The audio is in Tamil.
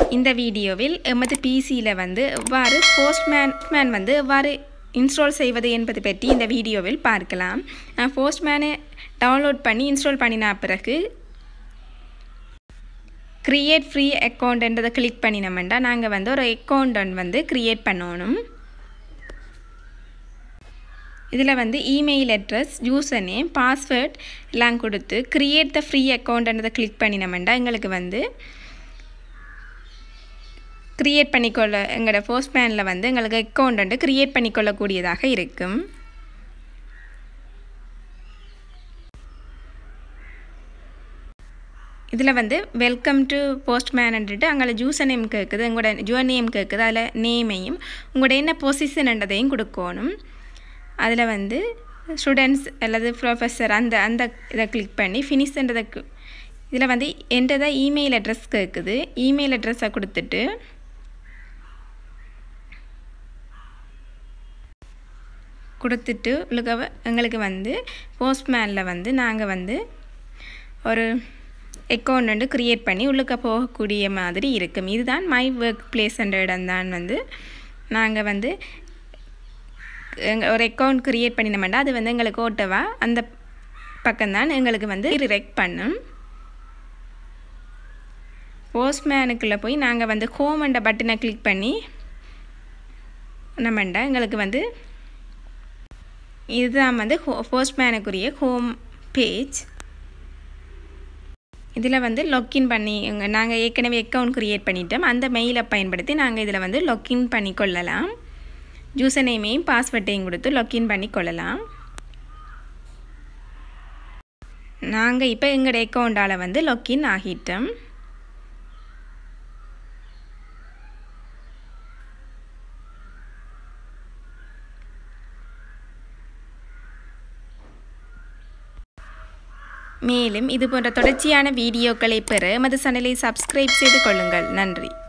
இந்த வீடியோவில் எமது பிசியில் வந்து எவ்வாறு போஸ்ட்மேன் மேன் வந்து எவ்வாறு இன்ஸ்டால் செய்வது என்பது பற்றி இந்த வீடியோவில் பார்க்கலாம் நான் போஸ்ட்மேனை டவுன்லோட் பண்ணி இன்ஸ்டால் பண்ணின பிறகு க்ரியேட் ஃப்ரீ அக்கௌண்ட்ன்றதை கிளிக் பண்ணினோம்னா நாங்கள் வந்து ஒரு அக்கௌண்ட் வந்து க்ரியேட் பண்ணணும் இதில் வந்து email address username password எல்லாம் கொடுத்து க்ரியேட் த ஃப்ரீ அக்கௌண்ட்ன்றதை கிளிக் பண்ணினோம்னா எங்களுக்கு வந்து க்ரியேட் பண்ணிக்கொள்ள எங்களோட போஸ்ட்மேனில் வந்து எங்களுக்கு அக்கௌண்ட் வந்து க்ரியேட் பண்ணிக்கொள்ளக்கூடியதாக இருக்கும் இதில் வந்து வெல்கம் டு போஸ்ட்மேன்ன்ட்டு அங்கே ஜூசர் நேம் கேட்குது உங்களோட ஜுவர் நேம் கேட்குது அதில் நேமையும் உங்களோட என்ன பொசிஷன்ன்றதையும் கொடுக்கணும் அதில் வந்து ஸ்டூடெண்ட்ஸ் அல்லது ப்ரொஃபஸர் அந்த அந்த இதை கிளிக் பண்ணி ஃபினிஷ்ன்றதை இதில் வந்து என்கிட்ட இமெயில் அட்ரஸ் கேட்குது இமெயில் அட்ரஸை கொடுத்துட்டு கொடுத்துட்டு உங்களுக்கு எங்களுக்கு வந்து போஸ்ட்மேனில் வந்து நாங்கள் வந்து ஒரு அக்கௌண்ட் வந்து க்ரியேட் பண்ணி உள்ளுக்க போகக்கூடிய மாதிரி இருக்கும் இதுதான் மை ஒர்க் பிளேஸ்ன்ற இடம் தான் வந்து நாங்கள் வந்து எங்கள் ஒரு அக்கௌண்ட் க்ரியேட் பண்ணினோம்னா அது வந்து எங்களுக்கு ஓட்டவா அந்த பக்கம்தான் எங்களுக்கு வந்து ரிரெக்ட் பண்ணும் போஸ்ட்மேனுக்குள்ளே போய் நாங்கள் வந்து ஹோம்ன்ற பட்டனை கிளிக் பண்ணி நம்மண்டா எங்களுக்கு வந்து இதுதான் வந்து ஹோ போஸ்ட்மேனுக்குரிய ஹோம் பேஜ் இதில் வந்து லாக்இன் பண்ணி நாங்கள் ஏற்கனவே அக்கௌண்ட் க்ரியேட் பண்ணிட்டோம் அந்த மெயிலை பயன்படுத்தி நாங்கள் இதில் வந்து லாக்இன் பண்ணி கொள்ளலாம் யூசர் நேமையும் பாஸ்வேர்ட்டையும் கொடுத்து லாக்இன் பண்ணி கொள்ளலாம் நாங்கள் இப்போ எங்களோட அக்கௌண்டால் வந்து லாக்இன் ஆகிட்டோம் மேலும் இது போன்ற தொடர்ச்சியான வீடியோக்களை பெற எமது சேனலை சப்ஸ்கிரைப் செய்து கொள்ளுங்கள் நன்றி